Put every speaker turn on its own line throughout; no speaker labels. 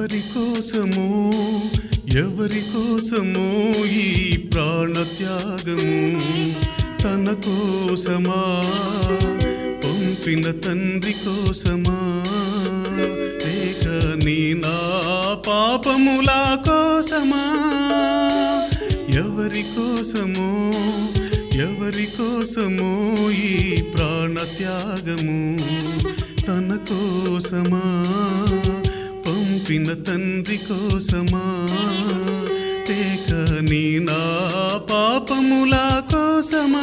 ఎవరి కోసమో ఎవరి కోసమో ఈ ప్రాణ త్యాగము తన కోసమా పంపిన తండ్రి కోసమా లేక నీ నా పాపముల కోసమా ఎవరి కోసమో ఎవరి కోసమో ఈ ప్రాణ త్యాగము తన కోసమా పంపిన తండ్రి కోసమా లేక నీ నా పాపముల కోసమా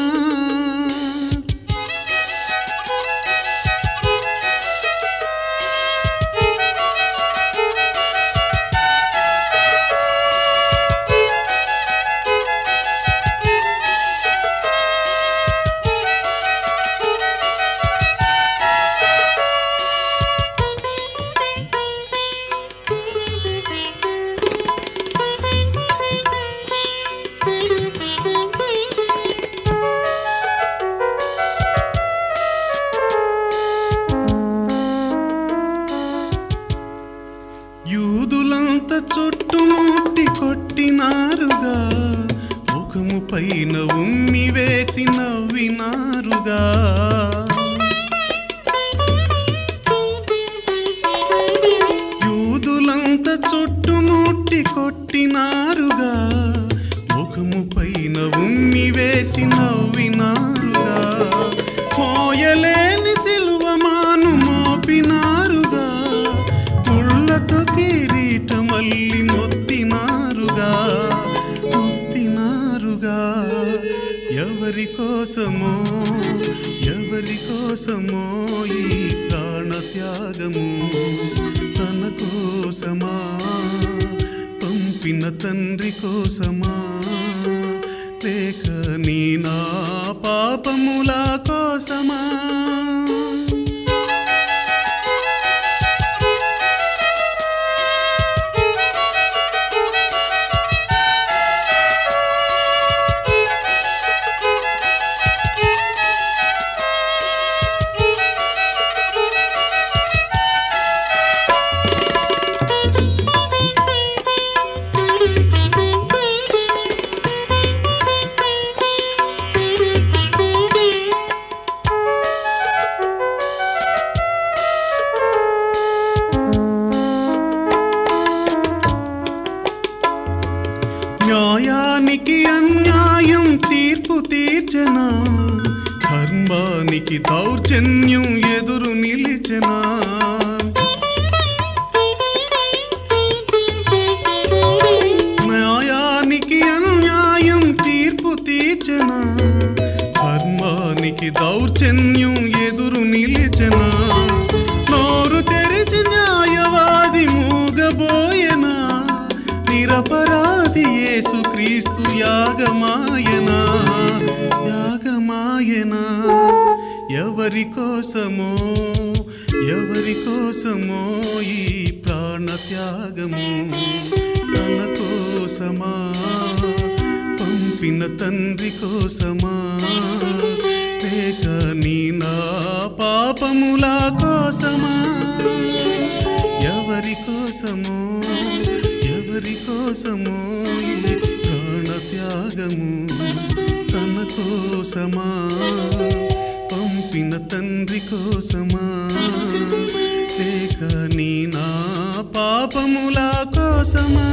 యూదులంత చుట్టుముట్టి కొట్టినారుగా ముఖము పైన ఉమ్మి వేసి నవ్వినారుగా యూదులంత చుట్టుముట్టి కొట్టినారుగా ముఖము పైన ఉమ్మి వేసి నవ్వినారుగా మోయలేని సిలువమాను మోపినారుగా ముళ్ళతో కిరీటమల్లి మొత్తినారుగా మొత్తినారుగా ఎవరి కోసమో ఎవరి కోసమో ఈ ప్రాణ త్యాగము తన కోసమా పంపిన తండ్రి కోసమా లేక నీ నా పాపముల కోసమా న్యాయానికి అన్యాయం తీర్పు తీర్చనా ధర్మానికి దౌర్జన్యం ఎదురు నిలిచెనా న్యాయానికి అన్యాయం తీర్పు తీర్చనా ధర్మానికి దౌర్జన్యం ఎదురు నిలిచెనా నోరు తెరిచి న్యాయవాది మూగబోయనా నిరపరాధి యేసు క్రీస్తు యాగమాయనా యాగమాయనా ఎవరి కోసమో ఎవరి కోసమో ఈ ప్రాణ త్యాగము తన కోసమా పంపిన తండ్రి కోసమా లేక నీ నా పాపముల కోసమా ఎవరి కోసమో ఎవరి కోసమో ఈ ప్రాణ త్యాగము తన కోసమా పంపిన తండ్రి కోసమా లేక నీ నా పాపముల కోసమా